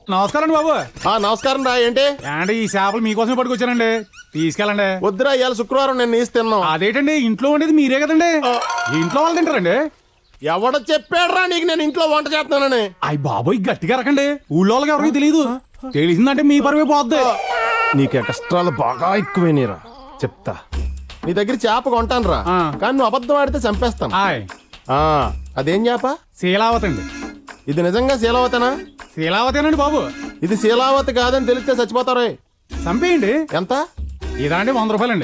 నమస్కారం అండి బాబు ఆ నమస్కారం రా ఏంటి ఏండి ఈ చేపలు మీకోసమే పట్టుకొచ్చానండి తీసుకెళ్ళండి వద్దురా ఇవాళ శుక్రవారం నేను నీసి తిన్నాం అదేంటండి ఇంట్లో ఉండేది మీరే కదండి ఇంట్లో వాళ్ళు తింటారండి ఎవడ చెప్పాడురా నీకు నేను ఇంట్లో వంట చేస్తున్నానని అయ్యి బాబోయ్ గట్టిగా రకండి ఊళ్ళో వాళ్ళకి ఎవరికి తెలియదు తెలిసిందంటే మీ పరువే పోద్ది నీకు ఎక్స్ట్రాలు బాగా ఎక్కువైనరా చెప్తా నీ దగ్గర చేప కొంటాను రా ఆ. కానీ నువ్వు అబద్ధం ఆడితే చంపేస్తాను ఆయ్ ఆ, అదేం చేప శీలావతి అండి ఇది నిజంగా శీలావతనా శీలావతేనండి బాబు ఇది శీలావతి కాదని తెలిస్తే చచ్చిపోతారే చంపేయండి ఎంత ఇదా అండి వంద రూపాయలండి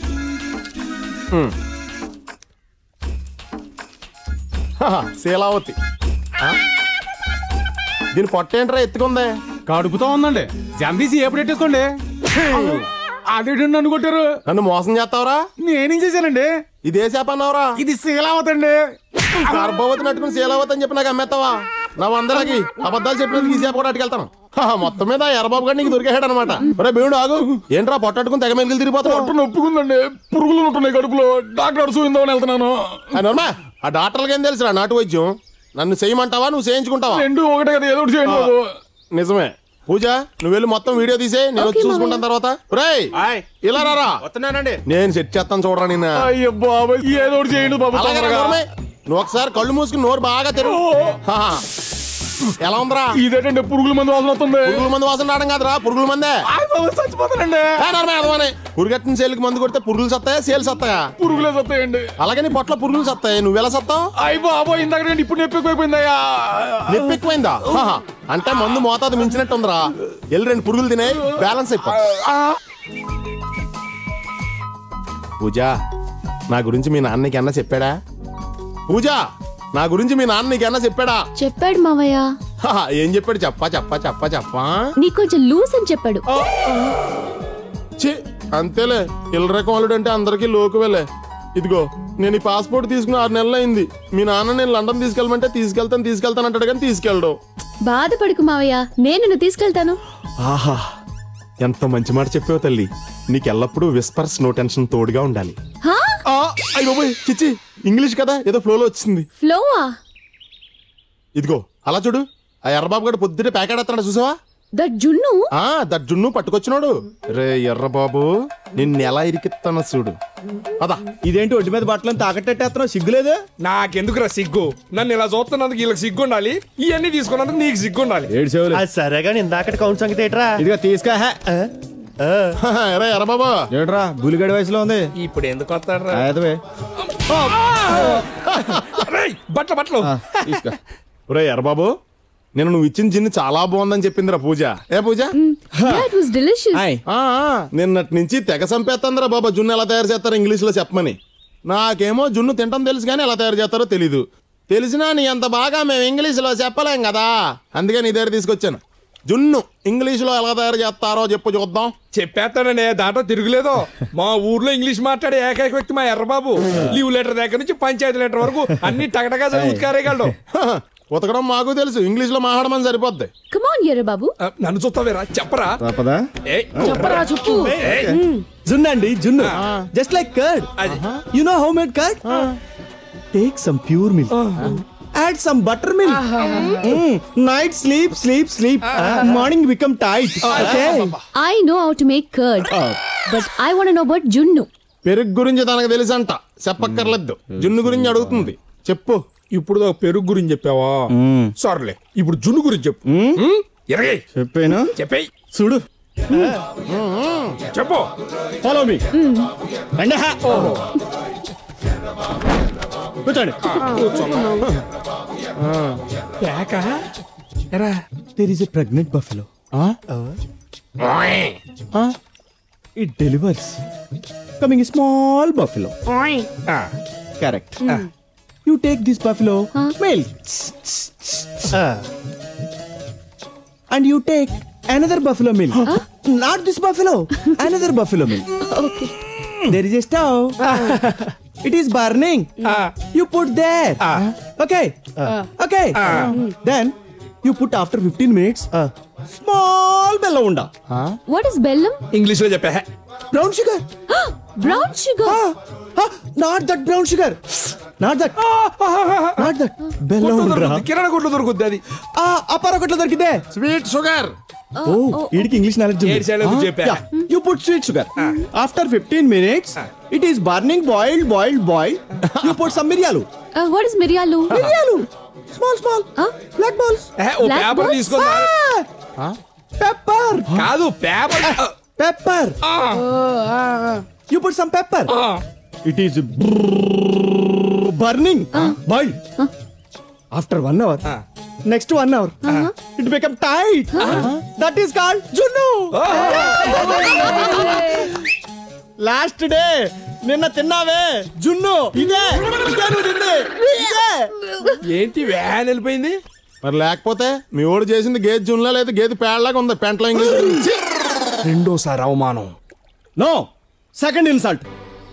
హహ, శీలావతి ఆ? దీని పొట్టేంట్రా ఎత్తుకుందే కడుపుతో ఉందండి జందీసి ఏ పెట్టేసుకోండి అదేంటండి నన్ను కొట్టారు నన్ను మోసం చేస్తావురా నేనేం చేశానండి ఇదే చేప అన్నావురా ఇది శీలావతి అండి గర్భవతి నట్టుకుని శీలావతి అని చెప్పి నాకు అమ్మేస్తావా నా వందలకి అబద్ధాలు చెప్పినందుకు ఈ చేప కూడా అట్టుకెళ్తాను హహ, మొత్తం మీద ఆ ఎర్రబాబు గారు నీకు దొరికాడు అనమాట ఒరే భీముడు ఆగు ఏంట్రా పొట్టట్టుకుని తెగ మెలికలు తిరిగిపోతావు నొప్పుకుందండి పురుగులు ఉంటున్నాయి కడుపులో డాక్టర్ చూయిందామని వెళ్తున్నాను ఆ నోర్మా ఆ డాక్టర్లకి ఏం తెలుసురా నాటు వైద్యం నన్ను చేయమంటావా నువ్వు చేయించుకుంటావా రెండు ఒకటే కదా ఏదో ఒకటి చేయండి బాబు నిజమే పూజ నువ్వు వెళ్ళి మొత్తం వీడియో తీసే నేను వచ్చి చూసుకుంటాను తర్వాత రేయ్ ఇలా రారా వస్తున్నానండి నేను సెట్ చేస్తాను చూడరా నిన్న అయ్యో బాబు ఏదో ఒకటి చేయండి బాబు అలాగే రా, తొందరగా. నోర్మే. నువ్వు ఒకసారి కళ్ళు మూసుకుని నోరు బాగా తెరువు హహ. ఎలా ఉందిరా ఇదేంటండి పురుగుల మందు వాసన వస్తుంది పురుగుల మందు వాసన రావడం కాదురా పురుగుల మందే ఆయ్ బాబు చచ్చిపోతానండి ఏ నోర్మే, అదవానే. పురుగట్టిన సేలుకి మందు కొడితే పురుగులు సత్తాయా సేలు సత్తాయా పురుగులే వస్తాయండి అలాగే నీ పొట్ల పురుగులు సత్తాయి నువ్వు ఎలా సత్తావు అయ్యి బాబు ఇందాక నేను ఇప్పుడు నొప్పి ఎక్కువైపోయిందయ్యా నొప్పి ఎక్కువైందా హహ. అంటే మందు మోతాదు మించినట్టు ఉందిరా వెళ్ళి రెండు పురుగులు తినే బ్యాలెన్స్ అయిపో పూజ నా గురించి మీ నాన్నకి అన్న చెప్పాడా పూజ నా గురించి మీ నాన్న నీకు అన్న చెప్పాడా చెప్పాడు మావయ్య హహ, ఏం చెప్పాడు చెప్పా చెప్పా చెప్పా చెప్పా నీకు కొంచెం లూజ్ అని చెప్పాడు ఛీ అంతేలే ఇల్లరకం అల్లుడు అంటే అందరికీ లోకువేలే ఇదిగో నేను ఈ పాస్పోర్ట్ తీసుకుని ఆరు నెలలు అయింది మీ నాన్న నేను లండన్ తీసుకెళ్ళమంటే తీసుకెళ్తాను తీసుకెళ్తాను అంటాడు కానీ తీసుకెళ్ళడు బాధపడుకు మావయ్య నేను నిన్ను తీసుకెళ్తాను ఆహా ఎంత మంచి మాట చెప్పావు తల్లి నీకు ఎల్లప్పుడూ విస్పర్స్ నో టెన్షన్ తోడుగా ఉండాలి హా ఆ, అయ్ బాబోయ్ చిచ్చి ఇంగ్లీష్ కదా ఏదో ఫ్లోలో వచ్చింది ఫ్లోవా ఇదిగో అలా చూడు ఆ ఎర్రబాబు గడు పొద్దుటే ప్యాకెట్ చూసావా దట్ జున్ను ఆ దర్జున్ను పట్టుకొచ్చినాడు రే ఎర్రబాబు నిన్ను ఎలా ఇరికిస్తానో చూడు అదా ఇదేంటి ఒంటి మీద బట్టలను తాకట్టేస్తున్నావు సిగ్గులేదు నాకెందుకురా సిగ్గు నన్ను ఇలా చూస్తున్నందుకు వీళ్ళకి సిగ్గు ఉండాలి ఇవన్నీ తీసుకున్నందుకు నీకు సిగ్గు ఉండాలి ఏడు చెవులు అది సరే కానీ ఇందాక కౌంట్ సంగతి ఏట్రా ఇదిగో తీసుకో హే. రే ఎర్రబాబు ఏమిట్రా బులిగడి వయసులో ఉంది ఇప్పుడు ఎందుకు వస్తాడ్రా అదే రేయ్, బట్టలు బట్టలు తీసుకో రే ఎర్రబాబు నేను నువ్వు ఇచ్చిన జిన్ని చాలా బాగుందని చెప్పిందిరా పూజ ఏ Pooja that was delicious hi ఆ, ఆ, నిన్నటి నుంచి తెగ సంపేస్తుందిరా బాబా జున్ను ఎలా తయారు చేస్తారో ఇంగ్లీష్ లో చెప్పమని నాకేమో జున్ను తింటాం తెలుసు కానీ ఎలా తయారు చేస్తారో తెలీదు తెలిసినా నీ అంత బాగా మేము ఇంగ్లీష్ లో చెప్పలేం కదా అందుకే నీ దగ్గర తీసుకొచ్చాను జున్ను ఇంగ్లీష్ లో ఎలా తయారు చేస్తారో చెప్పు చూద్దాం చెప్పేస్తాననే దాంట్లో తిరుగులేదు మా ఊర్లో ఇంగ్లీష్ మాట్లాడే ఏకైక వ్యక్తి మా ఎర్రబాబు లీవ్ లెటర్ దగ్గర నుంచి పంచాయతీ లెటర్ వరకు అన్ని టగటగా చదివి ఉతికారేయగలడు హహ, ఉతకడం మాకు తెలుసు ఇంగ్లీష్ లో మాట్లాడమని సరిపోద్ది కమ్ ఆన్ ఎర్ర బాబు ఆ, నన్ను చూస్తావేరా చెప్పరా తప్పదా ఏయ్, చెప్పరా చెప్పు ఏయ్, జున్ను అండి జున్ను జస్ట్ లైక్ కర్డ్ అది. You know how made curd take some pure milk add some buttermilk night sleep sleep sleep morning become tight okay I know how to make curd but I want know about junnu పెరుగు గురించి తనకు తెలుసంట చెప్పక్కర్లేదు జున్ను గురించి అడుగుతుంది చెప్పు ఇప్పుడు దాకా పెరుగు గురించి చెప్పావా సర్లే ఇప్పుడు జున్ను గురించి చెప్పు ఉమ్, ఎరగై చెప్పాను చెప్పేయ్ చూడు చెప్పు ఫాలో మీ రండి హా. కూర్చోండి పేక ఎరా there is a pregnant buffalo it delivers coming small buffalo correct you take this buffalo milk and you take another buffalo milk not this buffalo another buffalo milk okay there is a stove. it is burning. You put there. Okay. Okay. Then you put after 15 minutes small bella unda. What is bellam English లో చెప్పా Brown sugar. Brown sugar not that brown sugar not that not that బెల్లం కొట్లో రా దొరుకుద్ది, కిరాణా కొట్లో దొరుకుద్ది అది ఆ అపార కొట్లో దొరికితే స్వీట్ షుగర్ ఓ వీడికి ఇంగ్లీష్ నాలెడ్జ్ ఏడు సార్లు చెప్పా. You put sweet sugar after 15 minutes it is burning boiled boiled boil you put some miriyalu Uh, what is Mirialu? Miriyalu small small Huh? Black balls ఏ, ఓ Black పేపర్ balls? తీసుకుందా pepper కాదు paper pepper you put some pepper it is burning boil after one hour next one hour it become tight that is called junnu last day నిన్న తిన్నావే జున్ను ఇదే ఇదే నువ్వు తింది ఇదే ఏంటి వ్యాన్ వెళ్ళిపోయింది మరి లేకపోతే మీ ఓడి చేసింది గేదె జున్లా లేదు గేదె పేడలాగా ఉంది పెంటలో ఇంగ్లీష్ ఛీ! రెండోసారి అవమానం నో సెకండ్ ఇన్సల్ట్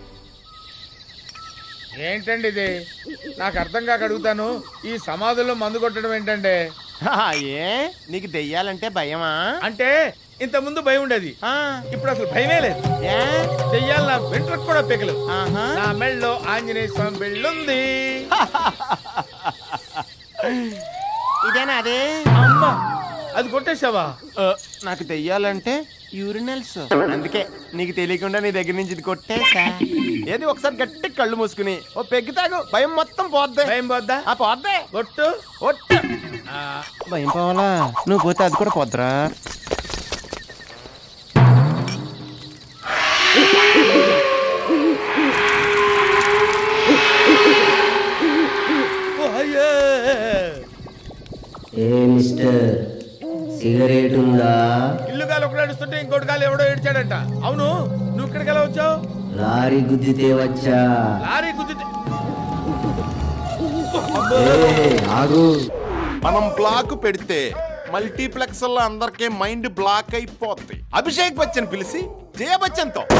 ఏంటండి ఇది నాకు అర్థం కాక అడుగుతాను ఈ సమాధుల్లో మందు కొట్టడం ఏంటంటే ఏ నీకు దెయ్యాలంటే భయమా అంటే ఇంత ముందు భయం ఉండేది ఆ, ఇప్పుడు అసలు భయమే లేదు ఏ? దెయ్యాలు నా వెంట్రకు కూడా పెగలు ఆహా. నా మెళ్ళలో ఆంజనేయ స్వామి పెళ్ళుంది ఇదేనా అదే అమ్మా అది కొట్టేసావా ఆ, నాకు దెయ్యాలంటే యూరినల్స్ అందుకే నీకు తెలియకుండా నీ దగ్గర నుంచి ఇది కొట్టేసా ఏది ఒకసారి గట్టి కళ్ళు మూసుకుని ఓ పెగ్గి తాగు భయం మొత్తం పోద్ది భయం పోద్దా ఆ పోద్దే కొట్టు ఒట్టు భయం పోవాలా నువ్వు పోతే అది కూడా పోద్దురా ఓ, అయ్యే. ఏ మిస్టర్ సిగరెట్ ఉందా ఇల్లు గాలి ఒకటి నడుస్తుంటే ఇంకోటి గాలి ఎవడో ఏడ్చాడంట అవును నువ్వు ఇక్కడికి ఎలా వచ్చావు లారీ గుద్దితే వచ్చా లారీ గుద్దితే ఏ ఆగు మనం బ్లాక్ పెడితే మల్టీప్లెక్స్ లో అందరికీ మైండ్ బ్లాక్ అయిపోద్ది అభిషేక్ బచ్చన్ పిలిచి జయ బచ్చన్ తో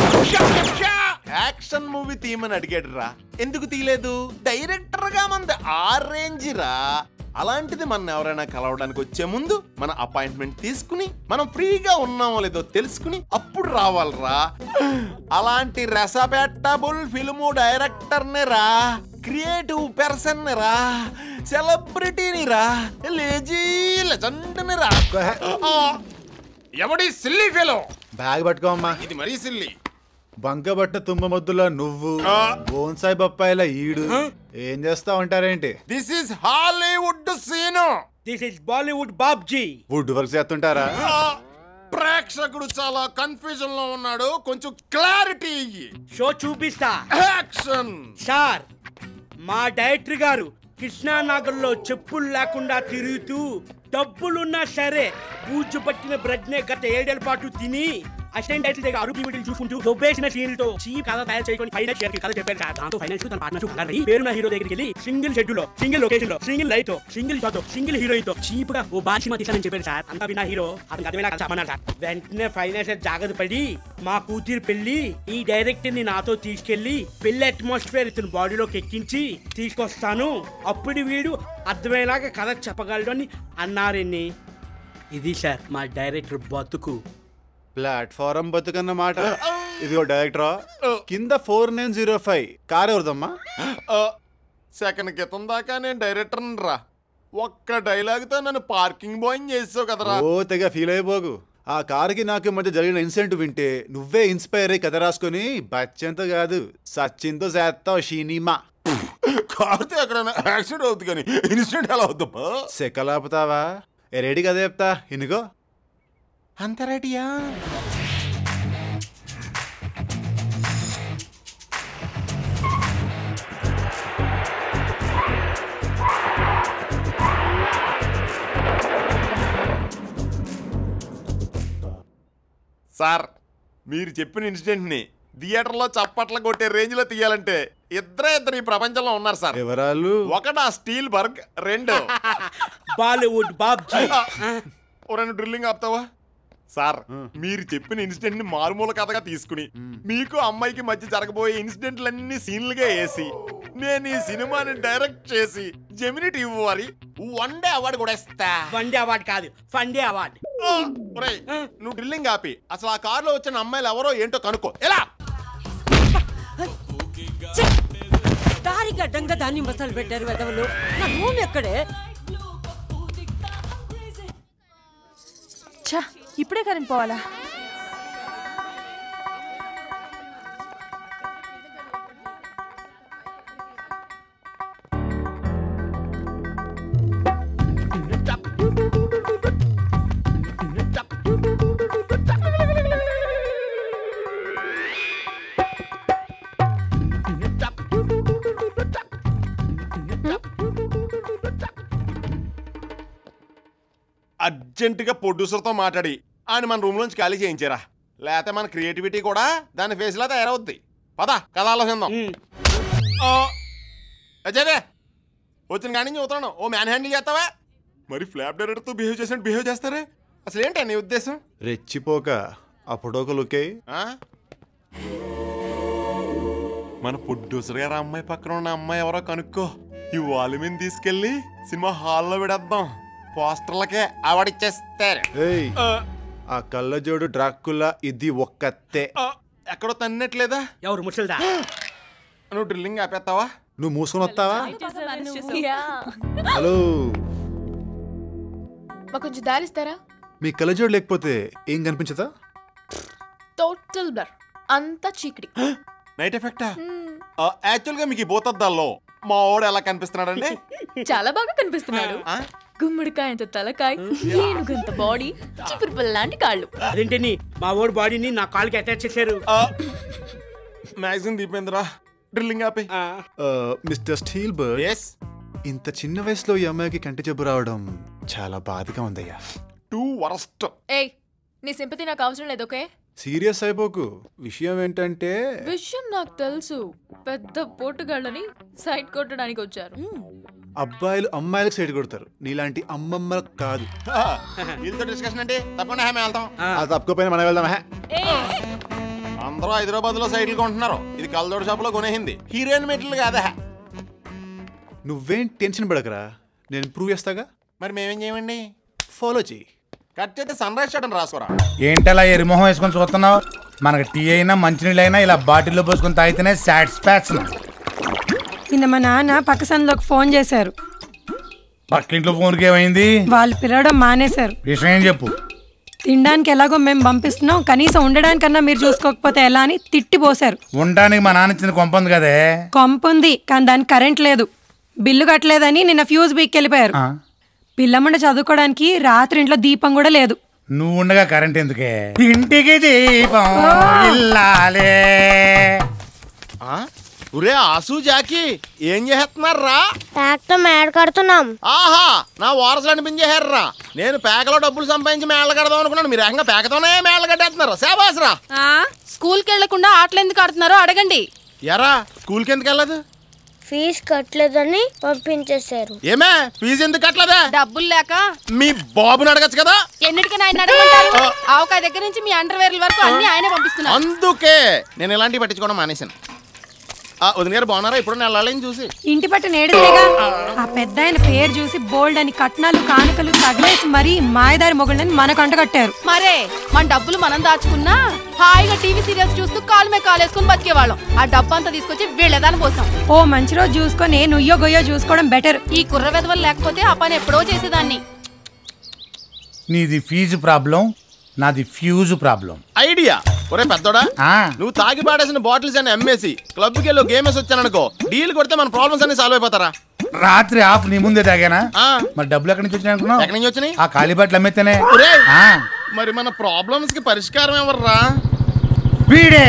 యాక్షన్ మూవీ తీయమని అడిగాడు రా ఎందుకు తీయలేదు డైరెక్టర్ గా మంది ఆ రేంజ్ రా అలాంటిది మన ఎవరైనా కలవడానికి వచ్చే ముందు మన అపాయింట్మెంట్ తీసుకుని మనం ఫ్రీగా ఉన్నామో లేదో తెలుసుకుని అప్పుడు రావాలరా అలాంటి రెసబెట్టబుల్ ఫిల్ము డైరెక్టర్ రా క్రియేటివ్ పర్సన్ రా సెలబ్రిటీని రా లేజీ లెజెండ్ రా ఆ, ఎవడి సిల్లి ఫెలో బ్యాగ్ పట్టుకోమ్మా ఇది మరీ సిల్లి బంకబట్ట తుమ్మ మొద్దులా నువ్వు ఆ. బోన్సాయి బొప్పాయిలా ఈడు ఏం చేస్తా ఉంటారేంటి this is Hollywood scene this is Bollywood Babji wood work చేస్తుంటారా ఆ, ప్రేక్షకుడు చాలా కన్ఫ్యూజన్ లో ఉన్నాడు కొంచెం క్లారిటీ ఇయ్యి షో చూపిస్తా యాక్షన్ సార్ మా డైరెక్టర్ గారు కృష్ణానగర్లో చెప్పులు లేకుండా తిరుగుతూ డబ్బులున్నా సరే బూజు పట్టిన బ్రెడ్నే గత ఏడేళ్ల పాటు తిని అసిస్టెంట్ డైరెక్టర్ దగ్గర అరుపు మీటింగ్ చూసుకుంటూ దొబ్బేసిన సీన్లతో చీప్ కథ తయారు చేసుకొని ఫైనాన్స్ షేర్ కథ చెప్పారు సార్ దాంతో ఫైనాన్స్ తన పార్ట్నర్ పేరున్న హీరో దగ్గరికి వెళ్ళి సింగిల్ షెడ్యూల్ లో సింగిల్ లొకేషన్ లో సింగిల్ లైట్ తో సింగిల్ షాట్ తో సింగిల్ హీరోయిన్ తో చీప్ గా ఓ బాధ్యమ తీసానని చెప్పారు సార్ అంతా విన్నా హీరో అతను అర్థమేలా చెప్పమన్నారు సార్ వెంటనే ఫైనాన్స్ జాగ్రత్త పడి మా కూతురు పెళ్లి ఈ డైరెక్టర్ ని నాతో తీసుకెళ్లి పెళ్లి అట్మాస్ఫియర్ ఇతని బాడీలోకి ఎక్కించి తీసుకొస్తాను అప్పుడు వీడు అర్థమయ్యేలాగా కథ చెప్పగలడు అని అన్నారని ఇది సార్ మా డైరెక్టర్ బతుకు ప్లాట్ఫారం బతుకన్నమాట ఇదిగో డైరెక్టరా కింద four nine zero five car ఎవరిదమ్మా సెకండ్ క్రితం దాకా నేను డైరెక్టర్ రా ఒక్క డైలాగ్ తో నన్ను పార్కింగ్ బాయ్ చేసావు కదరా ఓ తెగ ఫీల్ అయిపోకు ఆ కార్కి నాకు మధ్య జరిగిన ఇన్సిడెంట్ వింటే నువ్వే ఇన్స్పైర్ అయ్యి కథ రాసుకొని బచ్చంతో కాదు సచిన్తో చేస్తావు షీనిమా కారుతో ఎక్కడైనా యాక్సిడెంట్ అవుతుంది కానీ ఇన్సిడెంట్ ఎలా అవుద్దమ్మా సెకలాపుతావా ఏ రెడీ కదా చెప్తా ఇనుగో అంత రెడీయా సార్ మీరు చెప్పిన ఇన్సిడెంట్ ని థియేటర్లో చప్పట్లు కొట్టే రేంజ్ లో తీయాలంటే ఇద్దరే ఇద్దరు ఈ ప్రపంచంలో ఉన్నారు సార్ ఎవరాలు ఒకటి ఆ స్టీల్ బర్గ్ రెండు బాలీవుడ్ బాబ్జీ ఓ రెండు డ్రిల్లింగ్ ఆపుతావా సార్ మీరు చెప్పిన ఇన్సిడెంట్ ని మారుమూల కథగా తీసుకుని మీకు అమ్మాయికి మధ్య జరగబోయే ఇన్సిడెంట్లన్నీ సీన్లుగా వేసి నేను ఈ సినిమాని డైరెక్ట్ చేసి జెమిని టీవీ వారి వన్ డే అవార్డు కూడా ఇస్తా వన్ డే అవార్డ్ కాదు ఫండే అవార్డ్ ఆ, ఒరేయ్, నువ్వు డ్రిల్లింగ్ ఆపి అసలు ఆ కారులో వచ్చిన అమ్మాయిలు ఎవరో ఏంటో కనుక్కో ఎలా అడ్డంకి అడ్డంగా దాన్ని బస్తాలు పెట్టారు వెదవలు నా రూమ్ ఎక్కడే ఛా ఇప్పుడే కరెంట్ పోవాలా అర్జెంటుగా ప్రొడ్యూసర్తో మాట్లాడి ఆయన మన రూమ్ నుంచి ఖాళీ చేయించారా లేకపోతే మన క్రియేటివిటీ కూడా దాని ఫేస్లా తయారవుద్ది పద కథ ఆలోచిందాం ఆ, అజయదే వచ్చిన కాడి నుంచి చూస్తున్నాను ఓ మ్యాన్ హ్యాండిల్ చేస్తావా మరి ఫ్లాప్ డైరెక్టర్తో బిహేవ్ చేసినట్టు బిహేవ్ చేస్తారే అసలు ఏంటి నీ ఉద్దేశం రెచ్చిపోక అప్పుడు ఒక లుకే ఆ? మన ప్రొడ్యూసర్ గారు అమ్మాయి పక్కన ఉన్న అమ్మాయి ఎవరో కనుక్కో ఈ వాల్యూమిని తీసుకెళ్ళి సినిమా హాల్లో విడేద్దాం పోస్టర్లకే ఆవిడిచ్చేస్తారు ఏయ్ ఆ కళ్ళజోడు డ్రాకుల్లా ఇది ఒక్కతే ఎక్కడో తన్నట్లేదా ఎవరు ముసల్దా నువ్వు డ్రిల్లింగ్ ఆపేస్తావా నువ్వు మూసుకొని వస్తావా హలో మాకు కొంచెం దారిస్తారా మీ కళ్ళజోడు లేకపోతే ఏం కనిపించదా టోటల్ బ్లర్ అంతా చీకటి నైట్ ఎఫెక్టా యాక్చువల్ గా మీకు ఈ భూతద్దాల్లో మా వాడు ఎలా కనిపిస్తున్నాడండి చాలా బాగా కనిపిస్తున్నాడు గుమ్మడికాయంత తలకాయ ఏనుగంత బాడీ చిపురు లాంటి కాళ్ళు అదేంటని మా ఓడి బాడీని నా కాళ్ళకి అటాచ్ చేశారు మ్యాగజిన్ దీపేంద్ర డ్రిల్లింగ్ ఆపే మిస్టర్ స్టీల్ బర్డ్ ఇంత చిన్న వయసులో ఈ అమ్మాయికి కంటి జబ్బు రావడం చాలా బాధగా ఉందయ్యా టూ వరస్ట్ ఏయ్ నీ సింపతి నాకు అవసరం లేదు ఓకే సీరియస్ అయిపోకు విషయం ఏంటంటే విషయం నాకు తెలుసు పెద్ద పోటుగాళ్ళని సైట్ కొట్టడానికి వచ్చారు అబ్బాయిలు అమ్మాయిలకు సైడ్ కొడతారు నీలాంటి అమ్మమ్మలకు కాదు వీళ్ళతో డిస్కషన్ అంటే తప్పకుండా హ్యామ్ వెళ్తాం అది తప్పుకోపోయినా మనం వెళ్దాం హే అందరూ హైదరాబాద్ లో సైకిల్ కొంటున్నారు ఇది కల్దోడు షాప్ లో కొనేసింది హీరోయిన్ మెట్లు కాదా నువ్వేం టెన్షన్ పడకరా నేను ప్రూవ్ చేస్తాగా మరి మేమేం చేయమండి ఫాలో చెయ్యి కట్ చేస్తే సన్ రైజ్ షాట్ అని రాసుకోరా ఏంటలా ఎరిమొహం వేసుకొని చూస్తున్నావు మనకి టీ అయినా మంచినీళ్ళు అయినా ఇలా బాటిల్లో పోసుకొని తాగితేనే సాటిస్ఫాక్షన్ నిన్న మా నాన్న పక్క సందులోకి ఫోన్ చేశారు పక్కింట్లో ఫోన్కి ఏమైంది వాళ్ళు పిలవడం మానేశారు విషయం ఏం చెప్పు తినడానికి ఎలాగో మేము పంపిస్తున్నాం కనీసం ఉండడానికన్నా మీరు చూసుకోకపోతే ఎలా అని తిట్టి పోశారు ఉండడానికి మా నాన్న ఇచ్చిన కొంప ఉంది కదే కొంపుంది కానీ దానికి కరెంట్ లేదు బిల్లు కట్టలేదని నిన్న ఫ్యూజ్ బీక్ వెళ్ళిపోయారు ఆ, పిల్లమ్మడ చదువుకోవడానికి రాత్రి ఇంట్లో దీపం కూడా లేదు నువ్వు ఉండగా కరెంట్ ఎందుకే ఇంటికి దీపం ఇల్లాలే ఒరే ఆసు జాకి ఏం చేస్తున్నారా ట్రాక్టర్ మేడ కడుతున్నాం ఆహా నా వారసులు అనిపించేశారా నేను పేకలో డబ్బులు సంపాదించి మేళ్ళ కడదాం అనుకున్నాను మీరు ఏకంగా పేకతోనే మేళ్ళ కట్టేస్తున్నారు సేబాసరా స్కూల్కి వెళ్లకుండా ఆటలు ఎందుకు ఆడుతున్నారో అడగండి ఎరా స్కూల్కి ఎందుకు వెళ్ళదు ఫీజు కట్టలేదని పంపించేశారు ఏమే ఫీజు ఎందుకు కట్టలేదా డబ్బులు లేక మీ బాబుని అడగచ్చు కదా ఎన్నిటికైనా ఆయన అడగమంటారు ఆవకాయ దగ్గర నుంచి మీ అండర్వేర్ల వరకు అన్ని ఆయనే పంపిస్తున్నారు అందుకే నేను ఇలాంటివి పట్టించుకోవడం మానేశాను ఆ, వదిన గారు బాగున్నారా ఇప్పుడు నేను వెళ్ళాలని చూసి ఇంటి పట్టు నేడుదేగా ఆ పెద్ద ఆయన పేరు చూసి బోల్డ్ అని కట్నాలు కానుకలు తగలేసి మరీ మాయదారి మొగుళ్ళని మనకు అంటగట్టారు మరే మన డబ్బులు మనం దాచుకున్నా హాయిగా టీవీ సీరియల్స్ చూస్తూ కాలు మీద కాలు వేసుకుని బతికేవాళ్ళం ఆ డబ్బు అంతా తీసుకొచ్చి వీళ్ళదాని పోసాం ఓ మంచి రోజు చూసుకొని నుయ్యో గొయ్యో చూసుకోవడం బెటర్ ఈ కుర్ర వెధవలు లేకపోతే ఆ పని ఎప్పుడో చేసేదాన్ని నీది ఫీజు ప్రాబ్లం నాది ఫ్యూజ్ ప్రాబ్లం ఐడియా ఒరే పెద్దోడా నువ్వు తాగి పాడేసిన బాటిల్స్ అని అమ్మేసి క్లబ్కి వెళ్ళి గేమ్ వేసి వచ్చాననుకో డీల్ కొడితే మన ప్రాబ్లమ్స్ అన్ని సాల్వ్ అయిపోతారా రాత్రి ఆఫ్ నీ ముందే తాగానా మరి డబ్బులు ఎక్కడి నుంచి వచ్చినాయి అనుకున్నావు ఎక్కడి నుంచి వచ్చినాయి ఆ ఖాళీ బట్టలు అమ్మేస్తేనే ఒరేయ్, ఆ, మరి మన ప్రాబ్లమ్స్ కి పరిష్కారం ఎవర్రా వీడే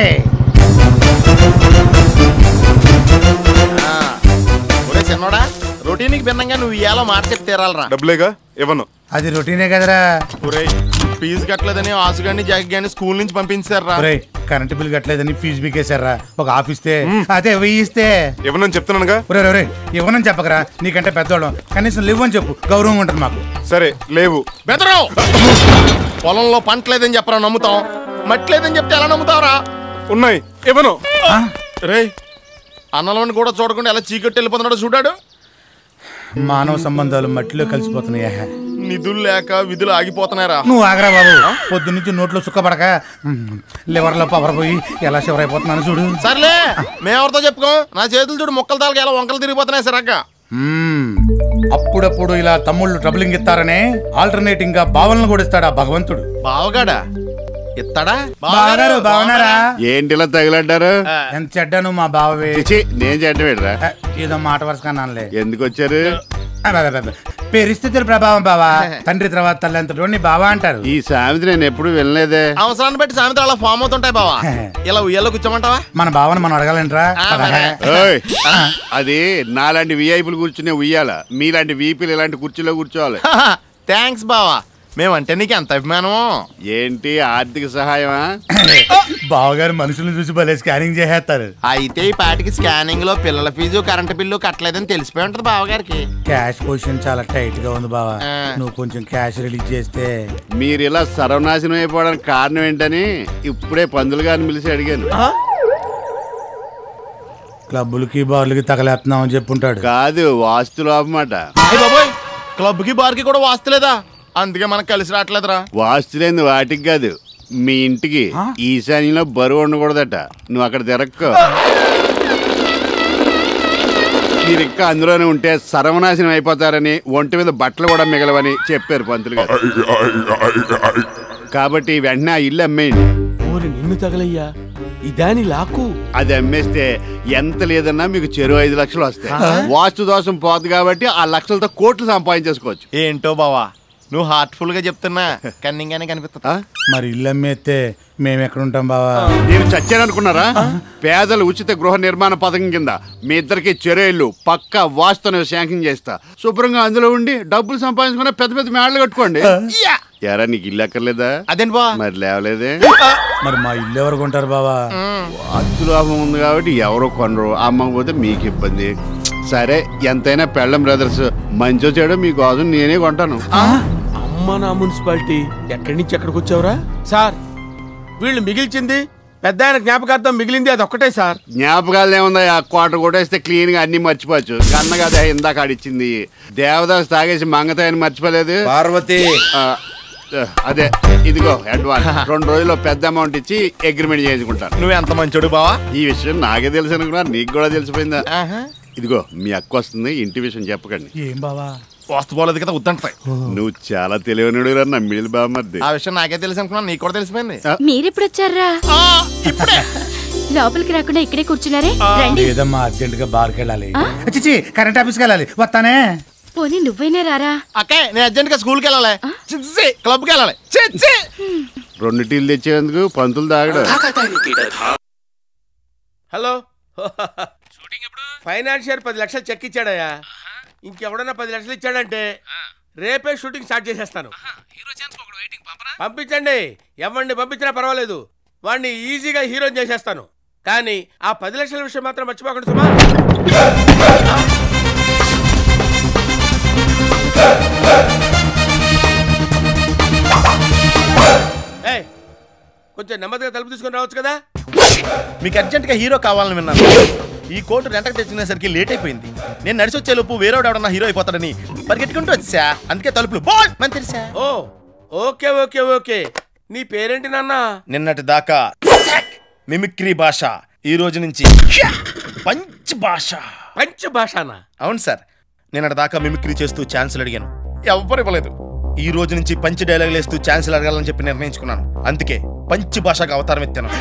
ఆ, ఒరే చిన్నోడా రొటీన్కి భిన్నంగా నువ్వు ఇయ్యాలో మాట చెప్పి తీరాలరా డబ్బులేగా ఇవ్వను అది రొటీనే కదరా ఒరే ఫీజు కట్టలేదని ఆసుగాని జాకి గాని స్కూల్ నుంచి పంపించారా ఒరేయ్ కరెంట్ బిల్ కట్టలేదని ఫీజు బీకేశారా ఒక ఆఫ్ ఇస్తే అదే వెయ్యి ఇస్తే ఇవ్వనని చెప్తున్నానుగా ఒరే ఒరే ఇవ్వనని చెప్పకరా నీకంటే పెద్దోళ్ళం కనీసం లేవు అని చెప్పు గౌరవం ఉంటుంది మాకు సరే లేవు బెదరం పొలంలో పంట లేదని చెప్పరా నమ్ముతాం మట్టి లేదని చెప్తే ఎలా నమ్ముతావరా ఉన్నాయి ఇవ్వను రే అన్నలోని కూడా చూడకుండా ఎలా చీకట్టి వెళ్ళిపోతున్నాడో చూడాడు మానవ సంబంధాలు మట్టిలో కలిసిపోతున్నాయా నిధులు లేక విధులు ఆగిపోతున్నారా నువ్వు ఆగరా బాబు పొద్దు నుంచి నోట్లో సుక్కపడక లివర్లో పవర్ పోయి ఎలా షివర్ అయిపోతున్నాను చూడు సర్లే మేమెవరితో చెప్పుకో నా చేతులు చూడు మొక్కల తాలకి ఎలా వంకలు తిరిగిపోతున్నాయి సరక్క మ్మ్. అప్పుడప్పుడు ఇలా తమ్ముళ్ళు ట్రబులింగ్ ఇస్తారనే ఆల్టర్నేటింగ్ గా భావనలు కూడా ఇస్తాడు ఆ భగవంతుడు బావగాడా ఇస్తాడా బావగారు బావనారా ఏంటి ఇలా తగిలడ్డారు ఎంత చెడ్డాను మా బావవే చిచి, నేను చెడ్డ పెడరా ఏదో మాట వరుసగా నాన్నలే ఎందుకు వచ్చారు అబ్బబ్బబ్బ. పరిస్థితుల ప్రభావం బావా తండ్రి తర్వాత తల్లి నీ బావా అంటారు ఈ సామెత నేను ఎప్పుడు వినలేదే అవసరాన్ని బట్టి సాయంత్రం అలా ఫామ్ అవుతుంటాయి బావా ఇలా ఉయ్యాలో కూర్చోమంటావా మన బావని మనం అడగాలంటరా ఓయ్, అది నాలాంటి విఐపీలు కూర్చునే ఉయ్యాల మీలాంటి వీపీలు ఇలాంటి కుర్చీలో కూర్చోవాలి థ్యాంక్స్ బావా మేమంటే నీకు ఎంత అభిమానమో ఏంటి ఆర్థిక సహాయమా బావగారు మనుషులను చూసి భలే స్కానింగ్ చేసేస్తారు అయితే ఈ పాటికి స్కానింగ్ లో పిల్లల ఫీజు కరెంట్ బిల్లు కట్టలేదని తెలిసిపోయి ఉంటది బావగారికి క్యాష్ పొజిషన్ చాలా టైట్ గా ఉంది బావా నువ్వు కొంచెం క్యాష్ రిలీజ్ చేస్తే మీరు ఇలా సర్వనాశనం అయిపోవడానికి కారణం ఏంటని ఇప్పుడే పందులు గారిని పిలిచి అడిగాను క్లబ్బులకి బార్లకి తగలేస్తున్నాం అని చెప్పుంటాడు కాదు వాస్తు లోపమాట అయ్య బాబోయ్ క్లబ్ కి బార్ కి కూడా వాస్తలేదా అందుకే మనకు కలిసి రావట్లేదురా వాస్తు లేని వాటికి కాదు మీ ఇంటికి ఈశాన్యంలో బరువు ఉండకూడదట నువ్వు అక్కడ తిరక్కో మీరు ఇంకా అందులోనే ఉంటే సర్వనాశనం అయిపోతారని ఒంటి మీద బట్టలు కూడా మిగలవని చెప్పారు పంతులు గారు కాబట్టి వెంటనే ఆ ఇల్లు అమ్మేయండి నిన్ను తగలయ్యా ఇదాని లాకు అది అమ్మేస్తే ఎంత లేదన్నా మీకు చెరువు ఐదు లక్షలు వస్తాయి వాస్తు దోషం పోదు కాబట్టి ఆ లక్షలతో కోట్లు సంపాదించేసుకోవచ్చు ఏంటో బావా నువ్వు హార్ట్ఫుల్ గా చెప్తున్నా కన్నింగానే కనిపిస్తా మరి ఇల్లు అమ్మేస్తే మేము ఎక్కడ ఉంటాం బావా నేను చచ్చాననుకున్నారా పేదల ఉచిత గృహ నిర్మాణ పథకం కింద మీ ఇద్దరికి చెరువులు పక్క వాస్తుని శాంక్షన్ చేస్తా శుభ్రంగా అందులో ఉండి డబ్బులు సంపాదించుకున్న పెద్ద పెద్ద మేడలు కట్టుకోండి ఎరా నీకు ఇల్లు ఎక్కర్లేదా అదేంటి బా మరి లేవలేదే మరి మా ఇల్లు ఎవరు కొంటారు బావా వాస్తు లాభం ఉంది కాబట్టి ఎవరో కొనరు అమ్మకపోతే మీకు ఇబ్బంది సరే ఎంతైనా పెళ్ళం బ్రదర్స్ మంచో చెడో మీకోసం నేనే కొంటాను అమ్మ నా మున్సిపాలిటీ ఎక్కడి నుంచి ఎక్కడికి వచ్చావురా సార్ వీళ్ళు మిగిల్చింది పెద్ద ఆయన జ్ఞాపకార్థం మిగిలింది అది ఒక్కటే సార్ జ్ఞాపకాలు ఏముందా ఆ కోట కొట్టేస్తే క్లీన్ గా అన్ని మర్చిపోవచ్చు కన్న కదా ఇందాక ఆడిచ్చింది దేవదాస్ తాగేసి మంగతాయని మర్చిపోలేదు పార్వతి అదే ఇదిగో అడ్వాన్స్ రెండు రోజుల్లో పెద్ద అమౌంట్ ఇచ్చి అగ్రిమెంట్ చేసుకుంటాను నువ్వు ఎంత మంచోడు బావా ఈ విషయం నాకే తెలుసు అనుకున్నా నీకు కూడా తెలిసిపోయిందా ఇదిగో మీ అక్క వస్తుంది ఇంటి విషయం చెప్పకండి ఏం బావా వాస్తు పోలేదు కదా వద్దంటాయి నువ్వు చాలా తెలివనుడు రా నమ్మిలి బామ్మద్ది ఆ విషయం నాకే తెలుసు అనుకున్నా నీకు కూడా తెలిసిపోయింది మీరెప్పుడు వచ్చారా లోపలికి రాకుండా ఇక్కడే కూర్చున్నారే రండి లేదమ్మా అర్జెంట్ గా బార్కి వెళ్ళాలి చిచి కరెంట్ ఆఫీస్కి వెళ్ళాలి వస్తానే పోనీ నువ్వైనా రారా అక్కే నేను అర్జెంట్ గా స్కూల్కి వెళ్ళాలి చిచ్చి క్లబ్కి వెళ్ళాలి చిచ్చి రెండు టీలు తెచ్చేందుకు పంతులు తాగడు హలో ఫైనాన్షియర్ పది లక్షలు చెక్ ఇచ్చాడయ్యా ఇంకెవడన్నా పది లక్షలు ఇచ్చాడంటే రేపే షూటింగ్ స్టార్ట్ చేసేస్తాను పంపించండి ఎవరిని పంపించినా పర్వాలేదు వాడిని ఈజీగా హీరో చేసేస్తాను కానీ ఆ పది లక్షల విషయం మాత్రం మర్చిపోకండి సుమా ఏయ్, కొంచెం నెమ్మదిగా తలుపు తీసుకొని రావచ్చు కదా మీకు అర్జెంట్ గా హీరో కావాలని విన్నాను ఈ కోటు రెంటకు తెచ్చినసరికి లేట్ అయిపోయింది నేను నడిచి వచ్చే లోపు వేరేవాడు ఎవడన్నా హీరో అయిపోతాడని పరిగెట్టుకుంటూ వచ్చా అందుకే తలుపులు బోల్ అని తెరిసా ఓ ఓకే ఓకే ఓకే నీ పేరేంటి నాన్న నిన్నటి దాకా మిమిక్రీ భాష ఈ రోజు నుంచి పంచ్ భాష పంచ్ భాషనా అవును సార్ నిన్నటి దాకా మిమిక్రీ చేస్తూ ఛాన్సులు అడిగాను ఎవ్వరు ఇవ్వలేదు ఈ రోజు నుంచి పంచ్ డైలాగులు వేస్తూ ఛాన్సులు అడగాలని చెప్పి నిర్ణయించుకున్నాను అందుకే పంచ్ భాషకు అవతారం ఎత్తాను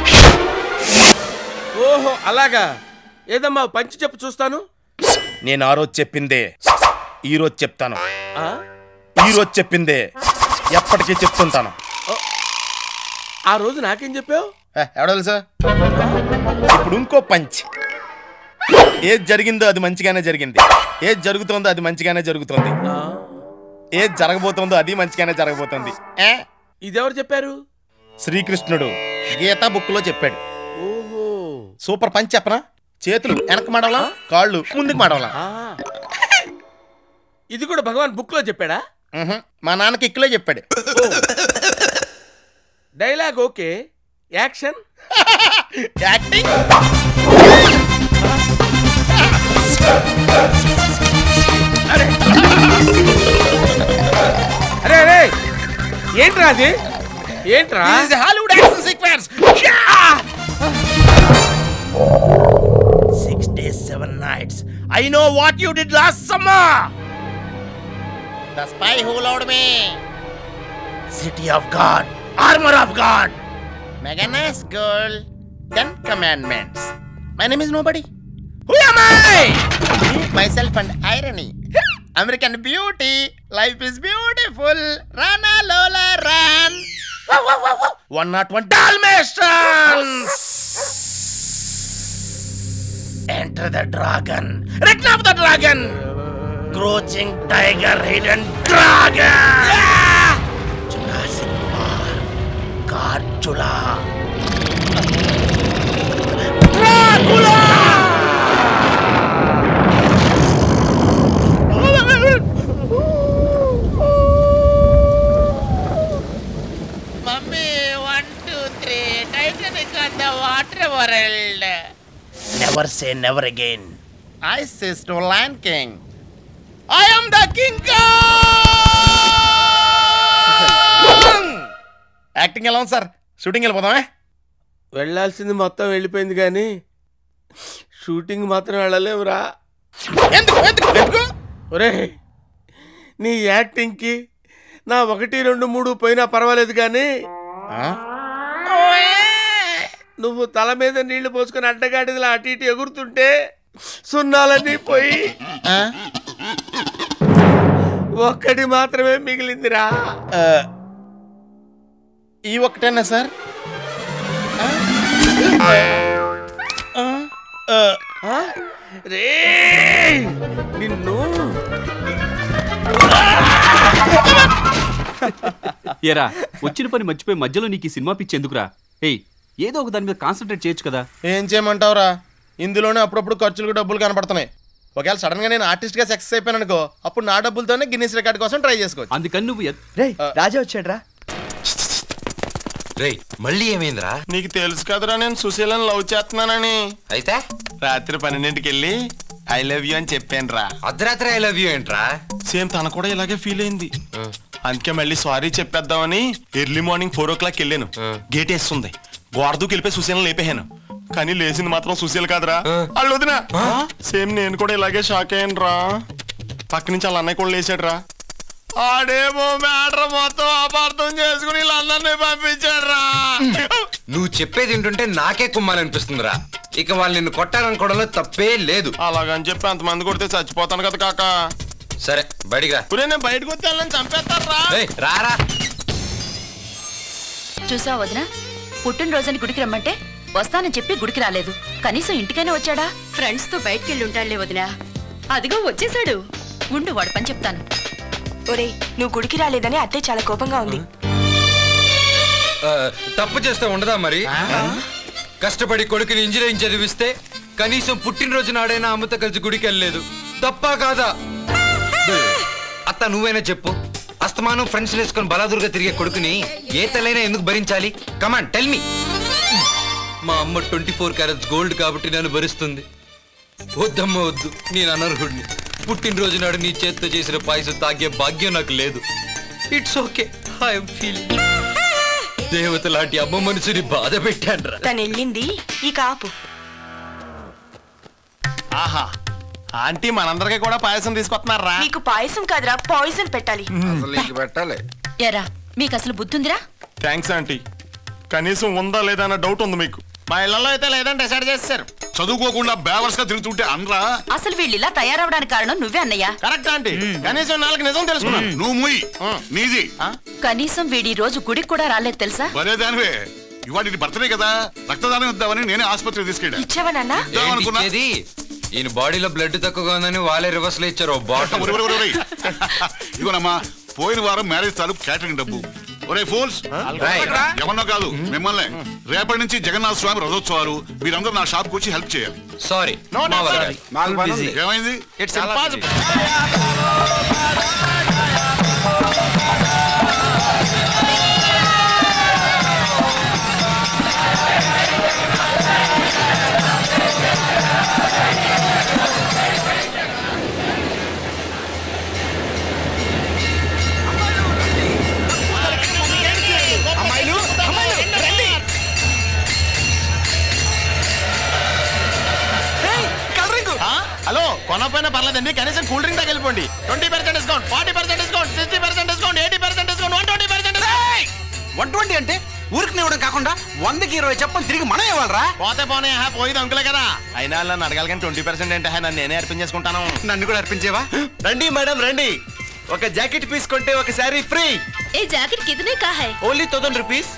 ఓహో అలాగా ఏదమ్మా పంచి చెప్పు చూస్తాను నేను ఆ రోజు చెప్పిందే ఈ రోజు చెప్తాను ఆ? ఈ రోజు చెప్పిందే ఎప్పటికీ చెప్తుంటాను ఆ రోజు నాకేం చెప్పావు ఏ, ఎవడో తెలుసా ఇప్పుడు ఇంకో పంచ్ ఏది జరిగిందో అది మంచిగానే జరిగింది ఏది జరుగుతోందో అది మంచిగానే జరుగుతోంది ఏది జరగబోతోందో అది మంచిగానే జరగబోతోంది ఏ? ఇదెవరు చెప్పారు శ్రీకృష్ణుడు గీతా బుక్ లో చెప్పాడు ఓహో సూపర్ పంచ్ చెప్పనా చేతులు వెనక మడవలా కాళ్ళు ముందుకు మడవలా ఆ. ఇది కూడా భగవాన్ బుక్ లో చెప్పాడా మ్హూ. మా నాన్నకి ఇక్కలే చెప్పాడు డైలాగ్ ఓకే యాక్షన్ యాక్టింగ్ అరే అరే అరే ఏంట్రా అది ఏంట్రా Hollywood action sequence six days seven nights I know what you did last summer the spy who loved me city of God armour of God mega nice girl ten commandments my name is nobody who am I? myself and irony. American beauty. Life is beautiful. Rana Lola run. One not one Dalmatians. Enter the dragon. Return of the dragon. Crouching tiger, hidden dragon. Jurassic Park. Godzilla. Dracula. Mummy, one, two, three. Titanic on the water world. Never say never again. I says to Lion King. I am the King Kong! Acting ఎలా ఉంది sir shooting వెళ్ళిపోదామే వెళ్ళాల్సింది మొత్తం వెళ్ళిపోయింది కానీ shooting మాత్రం వెళ్ళలేవురా ఎందుకు ఎందుకు ఎందుకు ఒరే నీ యాక్టింగ్కి నా ఒకటి రెండు మూడు పోయినా పర్వాలేదు కానీ నువ్వు తల మీద నీళ్లు పోసుకొని అడ్డగాడిదలా అటు ఇటు ఎగురుతుంటే సున్నాలన్నీ పోయి ఒక్కటి మాత్రమే మిగిలిందిరా ఈ ఒక్కటేనా సార్ రే నిన్ను ఏరా వచ్చిన పని మర్చిపోయి మధ్యలో నీకు ఈ సినిమా పిచ్చి ఎందుకురా ఏయ్ ఏదో ఒక దాని మీద కాన్సన్ట్రేట్ చేయొచ్చు కదా ఏం చేయమంటావురా ఇందులోనే అప్పుడప్పుడు ఖర్చులకు డబ్బులు కనపడుతున్నాయి ఒకవేళ సడన్ గా నేను ఆర్టిస్ట్ గా సక్సెస్ అయిపోయాను అనుకో అప్పుడు నా డబ్బులతోనే గిన్నీస్ రికార్డ్ కోసం ట్రై చేసుకోవచ్చు అందుకని నువ్వు రే రాజా వచ్చాడ్రా రే మళ్ళీ ఏమైందిరా నీకు తెలుసు కదరా నేను సుశీలను లవ్ చేస్తున్నానని అయితే రాత్రి పన్నెండింటికి వెళ్ళి ఐ లవ్ యూ అని చెప్పాను రా అర్ధరాత్రి ఐ లవ్ యూ ఏంట్రా సేమ్ తన కూడా ఇలాగే ఫీల్ అయింది అందుకే మళ్ళీ సారీ చెప్పేద్దామని early morning four o'clock వెళ్ళాను గేట్ వేస్తుంది గోడ దూకి వెళ్ళిపోయి సుశీలను లేపేహాను కానీ లేచింది మాత్రం సుశీల్ కాదురా వాళ్ళు వదిన సేమ్ నేను కూడా ఇలాగే షాక్ అయ్యాను రా పక్క నుంచి వాళ్ళ అన్నయ్య కూడా లేచాడు రా ఆడేమో మ్యాటర్ మొత్తం అపార్థం చేసుకుని వీళ్ళందరినీ పంపించాడు రా నువ్వు చెప్పేది ఏంటంటే నాకే కుమ్మాలనిపిస్తుందిరా ఇక వాళ్ళు నిన్ను కొట్టాలనుకోవడంలో తప్పే లేదు అలాగని చెప్పి అంతమంది కొడితే చచ్చిపోతాను కదా కాక సరే బయటికి రా ఒరేయ్, నేను బయటకు వస్తే వాళ్ళని చంపేస్తారా ఏయ్, రారా చూసా వదిన పుట్టినరోజుని గుడికి రమ్మంటే వస్తానని చెప్పి గుడికి రాలేదు కనీసం ఇంటికైనా వచ్చాడా ఫ్రెండ్స్ తో బయటికి వెళ్ళి ఉంటాడులే వదినా అదిగో వచ్చేసాడు ఉండు వాడు పని చెప్తాను ఒరేయ్ నువ్వు గుడికి రాలేదని అత్తయ్య చాలా కోపంగా ఉంది ఆ, తప్పు చేస్తే ఉండదా మరి కష్టపడి కొడుకుని ఇంజనీరింగ్ చదివిస్తే కనీసం పుట్టినరోజు నాడైనా అమ్మతో కలిసి గుడికి వెళ్ళలేదు తప్పా కాదా అత్త నువ్వైనా చెప్పు అస్తమానం ఫ్రెండ్స్ వేసుకొని బలాదురుగా తిరిగే కొడుకుని ఏ తలైనా ఎందుకు భరించాలి కమాన్ టెల్ మీ మా అమ్మ ట్వంటీ ఫోర్ క్యారెట్స్ గోల్డ్ కాబట్టి నన్ను భరిస్తుంది వద్దమ్మ వద్దు నేను అనర్హుడిని పుట్టినరోజు నాడు నీ చేత్తో చేసిన పాయసం తాగే భాగ్యం నాకు లేదు ఇట్స్ ఓకే ఐఎమ్ ఫీలింగ్ దేవత లాంటి అమ్మ మనసుని బాధ పెట్టాను తను వెళ్ళింది ఈ కాపు ఆహా ఆంటీ మనందరికీ కూడా పాయసం తీసుకొస్తున్నారా నీకు పాయసం కాదురా పాయిజన్ పెట్టాలి పెట్టాలి ఎరా మీకు అసలు బుద్ధుందిరా థ్యాంక్స్ ఆంటీ కనీసం ఉందా లేదా అన్న డౌట్ ఉంది మీకు మా ఇళ్లలో అయితే లేదని డిసైడ్ చేస్తారు చదువుకోకుండా బేవర్స్ గా తిరుగుతుంటే అనరా అసలు వీళ్ళు ఇలా తయారవడానికి కారణం నువ్వే అన్నయ్యా కరెక్ట్ ఆంటీ కనీసం నాలుగు నిజం తెలుసుకున్నాను నువ్వు ముయ్ నీది కనీసం వీడి ఈ రోజు గుడికి కూడా రాలేదు తెలుసా భలే దానివే ఇవాళ ఇది బర్త్డే కదా రక్తదానం ఇద్దామని నేనే ఆసుపత్రికి తీసుకెళ్ళా ఇచ్చావా నాన్న ఇద్దామనుకున్నా ఏంటి ఈయన బాడీలో బ్లడ్ తక్కువగా ఉందని వాళ్ళే రివర్స్ లో ఇచ్చారు ఓ బాటిల్ ఒరేయ్, ఒరేయ్, ఒరేయ్. ఇదిగోనమ్మా పోయిన వారం మ్యారేజ్ తాలూకు క్యాటరింగ్ డబ్బు ఒరే ఫోల్స్ ఎవరినో కాదు మిమ్మల్ని రేపటి నుంచి జగన్నాథ స్వామి రథోత్సవాలు మీరందరూ నా షాప్ వచ్చి హెల్ప్ చేయాలి సారీ ఏమైంది ఇట్స్ ఇంపాసిబుల్ కదండి కనీసం కూల్ డ్రింక్ దాకా వెళ్ళిపోండి twenty percent discount forty percent discount sixty percent discount eighty percent discount one twenty percent one twenty అంటే ఊరికి ఇవ్వడం కాకుండా వందకి ఇరవై చెప్పని తిరిగి మనం ఇవ్వాలరా పోతే పోనీ హా పోయింది అంకులే కదా అయినా నన్ను అడగాలి కానీ ట్వంటీ పర్సెంట్ అంటే హా, నన్ను నేనే అర్పించేసుకుంటాను నన్ను కూడా అర్పించేవా రండి మేడం రండి ఒక జాకెట్ పీస్ కొంటే ఒక శారీ ఫ్రీ ఏ జాకెట్ కితనే కా హై ఓన్లీ థౌసండ్ రూపీస్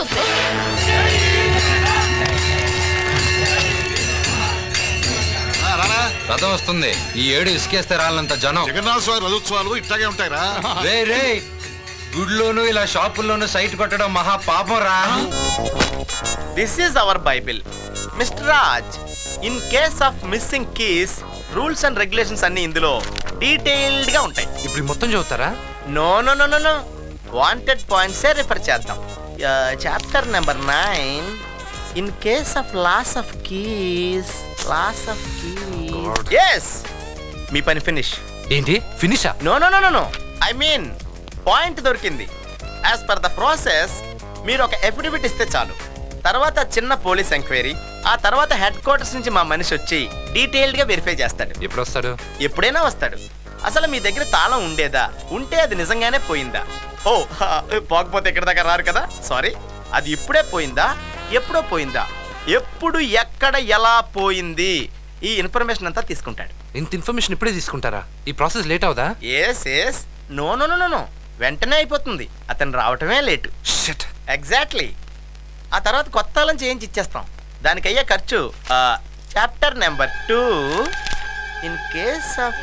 రథం వస్తుంది ఈ ఏడు ఇసుకేస్తే రాలంత జనం జగన్నాథ స్వామి రథోత్సవాలు ఇట్లాగే ఉంటాయిరా రే రే గుడ్లోను ఇలా షాపుల్లోను సైట్ కొట్టడం మహా పాపం రా this is our bible mister Raj in case of missing keys rules and regulations అన్ని ఇందులో డీటెయిల్డ్ గా ఉంటాయి ఇప్పుడు ఈ మొత్తం చదువుతారా no no no no no wanted points refer చేద్దాం chapter number nine in case of loss of keys loss of keys yes మీ పని ఫినిష్ ఏంటి ఫినిషా no no no no no I mean point దొరికింది యాజ్ పర్ ద ప్రాసెస్ మీరు ఒక affidavit ఇస్తే చాలు తర్వాత చిన్న పోలీస్ ఎంక్వైరీ ఆ తర్వాత హెడ్ క్వార్టర్స్ నుంచి మా మనిషి వచ్చి డీటెయిల్డ్ గా వెరిఫై చేస్తాడు ఎప్పుడు వస్తాడు ఎప్పుడైనా వస్తాడు అసలు మీ దగ్గర తాళం ఉండేదా ఉంటే అది నిజంగానే పోయిందా ఓ హా, పోకపోతే ఇక్కడ దాకా రారు కదా సారీ అది ఇప్పుడే పోయిందా ఎప్పుడో పోయిందా ఎప్పుడు ఎక్కడ ఎలా పోయింది ఈ ఇన్ఫర్మేషన్ అంతా తీసుకుంటాడు ఇంత ఇన్ఫర్మేషన్ ఇప్పుడే తీసుకుంటారా ఈ ప్రాసెస్ లేట్ అవుదా yes yes no no no no వెంటనే అయిపోతుంది అతను రావటమే లేటు ఎగ్జాక్ట్లీ ఆ తర్వాత కొత్త తాళం చేయించి ఇచ్చేస్తాం దానికి అయ్యే ఖర్చు chapter number two in case of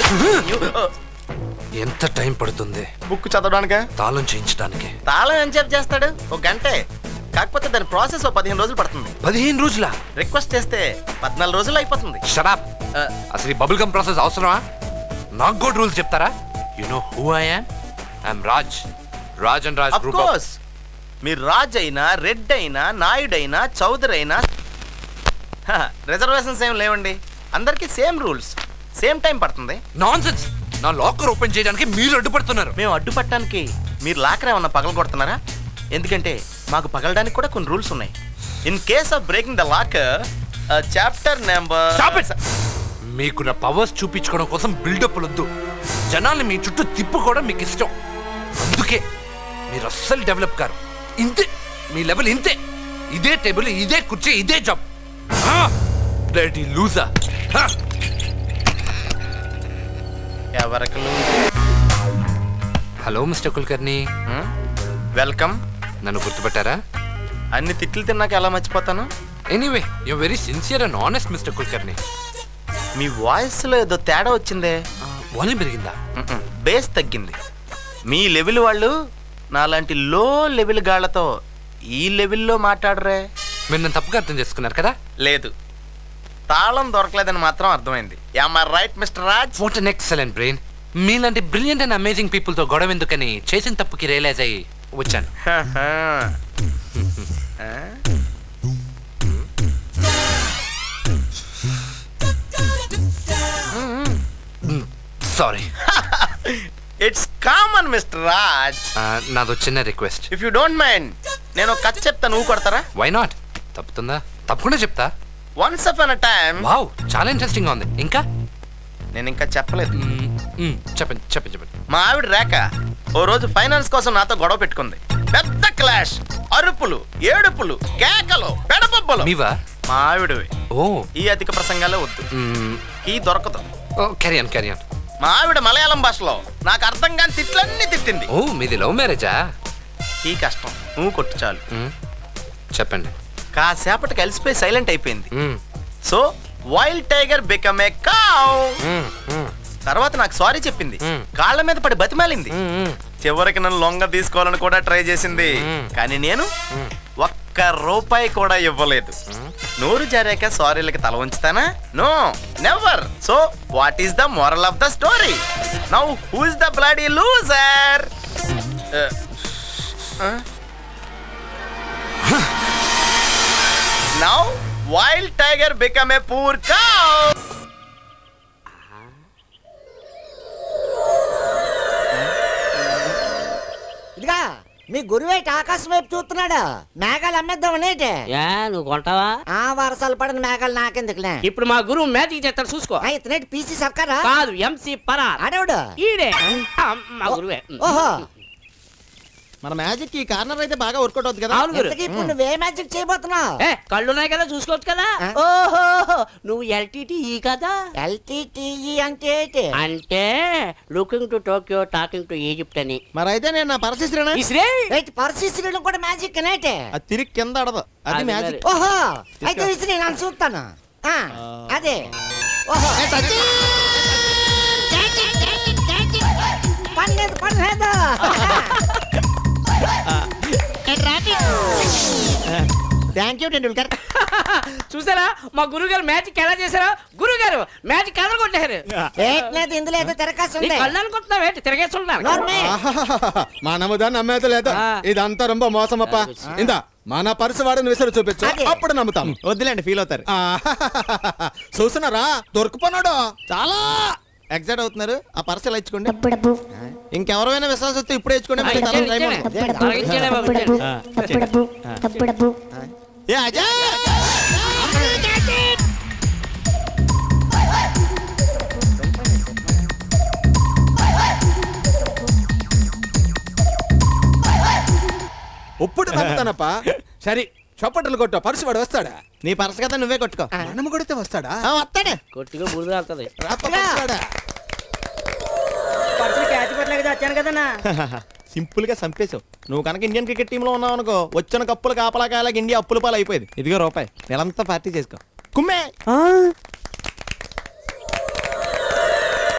ఎంత టైం పడుతుంది బుక్ చదవడానికా తాళం చేయించడానికి తాళం ఎంత సేపు చేస్తాడు ఒక గంటే కాకపోతే దాని ప్రాసెస్ ఓ పదిహేను రోజులు పడుతుంది పదిహేను రోజుల రిక్వెస్ట్ చేస్తే పద్నాలుగు రోజులు అయిపోతుంది షరాప్ అసలు ఈ బబుల్ గమ్ ప్రాసెస్ అవసరమా నాకు కూడా రూల్స్ చెప్తారా you know who I am I'm Raj Raj and Raj of group course మీరు రాజ్ అయినా రెడ్ అయినా నాయుడైనా చౌదరి అయినా రిజర్వేషన్స్ ఏం లేవండి అందరికీ సేమ్ రూల్స్ సేమ్ టైం పడుతుంది నాన్ నా లాకర్ ఓపెన్ చేయడానికి మీరు అడ్డుపడుతున్నారు మేము అడ్డుపట్టడానికి మీరు లాకర్ ఏమన్నా పగల కొడుతున్నారా ఎందుకంటే మాకు పగలడానికి కూడా కొన్ని రూల్స్ ఉన్నాయి in case of breaking the locker chapter number మీకు నా పవర్స్ చూపించుకోవడం కోసం బిల్డప్ వద్దు జనాల్ని మీ చుట్టూ తిప్పుకోవడం మీకు ఇష్టం అందుకే మీరు అస్సలు డెవలప్ కారు ఇంతే మీ లెవెల్ ఇంతే ఇదే టేబుల్ ఇదే కుర్చీ ఇదే జాబ్ బ్లడీ లూజా ఎవరికి హలో మిస్టర్ కుల్కర్ని వెల్కమ్ నన్ను గుర్తుపట్టారా అన్ని తిట్లు తిన్నాక ఎలా మర్చిపోతాను anyway you very sincere and honest mister Kulkarni మీ వాయిస్ లో ఏదో తేడా వచ్చిందే వాల్యూమ్ పెరిగిందా బేస్ తగ్గింది మీ లెవెల్ వాళ్ళు నాలాంటి లో లెవెల్ గాళ్లతో ఈ లెవెల్లో మాట్లాడరే మీరు నన్ను తప్పుగా అర్థం చేసుకున్నారు కదా లేదు తాళం దొరకలేదని మాత్రం అర్థమైంది right mister Raj what an excellent brain మీలాంటి బ్రిలియంట్ అండ్ అమేజింగ్ పీపుల్ తో గొడవ ఎందుకని చేసిన తప్పుకి రియలైజ్ అయ్యి వచ్చాను sorry it's common mister Raj నాదో చిన్న request if you don't mind నేను ఒక కథ చెప్తా నువ్వు కొడతారా వై నాట్ తప్పుతుందా తప్పకుండా చెప్తా once upon time wow చాలా ఇంట్రెస్టింగ్ గా ఉంది ఇంకా నేను ఇంకా చెప్పలేదు చెప్పండి చెప్పండి చెప్పండి మా ఆవిడ రేఖ ఓ రోజు ఫైనాన్స్ కోసం నాతో గొడవ పెట్టుకుంది పెద్ద క్లాష్ అరుపులు ఏడుపులు కేకలు పెడపబ్బలు మీవా మా ఆవిడవి ఓ ఈ అధిక ప్రసంగాలే వద్దు ఈ దొరకదు క్యారియన్ క్యారియన్ మా ఆవిడ మలయాళం భాషలో నాకు అర్థం కాని తిట్లన్నీ తిట్టింది ఓ మీది లవ్ మ్యారేజా ఈ కష్టం నువ్వు కొట్టు చాలు చెప్పండి కాసేపటికి కలిసిపోయి సైలెంట్ అయిపోయింది so wild tiger become a cow తర్వాత నాకు సారీ చెప్పింది కాళ్ళ మీద పడి బతిమాలింది చివరికి నన్ను లొంగ తీసుకోవాలని కూడా ట్రై చేసింది కానీ నేను ఒక్క రూపాయి కూడా ఇవ్వలేదు నోరు జారాక సారీలకి తల ఉంచుతానా no never so what is the moral of the story now who is the bloody loser now wild tiger become a poor cow ఇదిగా మీ గురువేటి ఆకాశం వైపు చూస్తున్నాడు మేఘాలు అమ్మేద్దామనేటి ఏ నువ్వు కొంటావా ఆ వర్షాలు పడిన మేఘాలు నాకెందుకులే ఇప్పుడు మా గురువు మ్యాజిక్ చేస్తాడు చూసుకో ఇతనేటి పీసీ సర్కారా కాదు ఎంసీ పరార్ ఆడవుడు ఈడే ఆ, మా గురువే ఓహో మన మ్యాజిక్ ఈ కార్నర్ అయితే బాగా వర్కౌట్ అవుతుంది కదా అవును గురు. ఇంతకీ ఇప్పుడు నువ్వే మ్యాజిక్ చేయబోతున్నావు ఏ కళ్ళున్నాయి కదా చూసుకోవచ్చు కదా ఓహో నువ్వు ఎల్టీటీ కదా ఎల్టీటీఈ అంటే ఏంటి అంటే looking to Tokyo talking to Egypt అని మరి అయితే నేను నా పరశిశ్రేనా ఇసిరే ఏంటి పరిశీలించడం కూడా మ్యాజిక్ అనేటే అది తిరిగి కింద ఆడదు అది అది మ్యాజిక్ ఓహో అయితే విసిరి నేను చూస్తాను ఆ, అదే ఓహో పర్లేదు పర్లేదు థ్యాంక్ యూ టెండూల్కర్ చూసారా మా గురువు గారు మ్యాజిక్ ఎలా చేశారా గురువు గారు మ్యాజిక్ కలర్ కొట్టారు ఏంటి ఇందులో ఏదో తిరకాసు నీ ఉంది కళ్ళు అనుకుంటున్నావు ఏంటి తిరగేస్తున్నారు నోర్మే. మనముదా నమ్మేది లేదా ఇదంతా రొంబ మోసమప్ప ఇందా మన పరుసు వాడిని విసిరి చూపించు అప్పుడు నమ్ముతాం వద్దులేండి ఫీల్ అవుతారు చూస్తున్నారా దొరికిపోన్నాడు చాలా ఎగ్జైట్ అవుతున్నారు ఆ పర్స్ ఇలా ఇచ్చుకోండి ఇంకెవరైనా విశ్వాసం వస్తే ఇప్పుడే ఇచ్చుకోండి మళ్ళీ తర్వాత టైం ఉండదు. ఆ. ఏ అజయ్ ఇప్పుడు నమ్ముతానప్ప సరే చప్పట్లు కొట్ట పరుసు వాడు వస్తాడా నీ పర్స్ కదా నువ్వే కొట్టుకో మనము కొడితే వస్తాడా ఆ, వస్తాడే కొట్టిగా బురద వెళ్తుంది పర్సులు క్యాచ్ పెట్టలేక వచ్చాను కదన్నా సింపుల్ గా చంపేశావు నువ్వు కనుక ఇండియన్ క్రికెట్ టీంలో ఉన్నావు అనుకో వచ్చిన కప్పులు కాపలా కాయలకి ఇండియా అప్పుల పాలు అయిపోయింది ఇదిగో రూపాయి నెలంతా పార్టీ చేసుకో కుమ్మే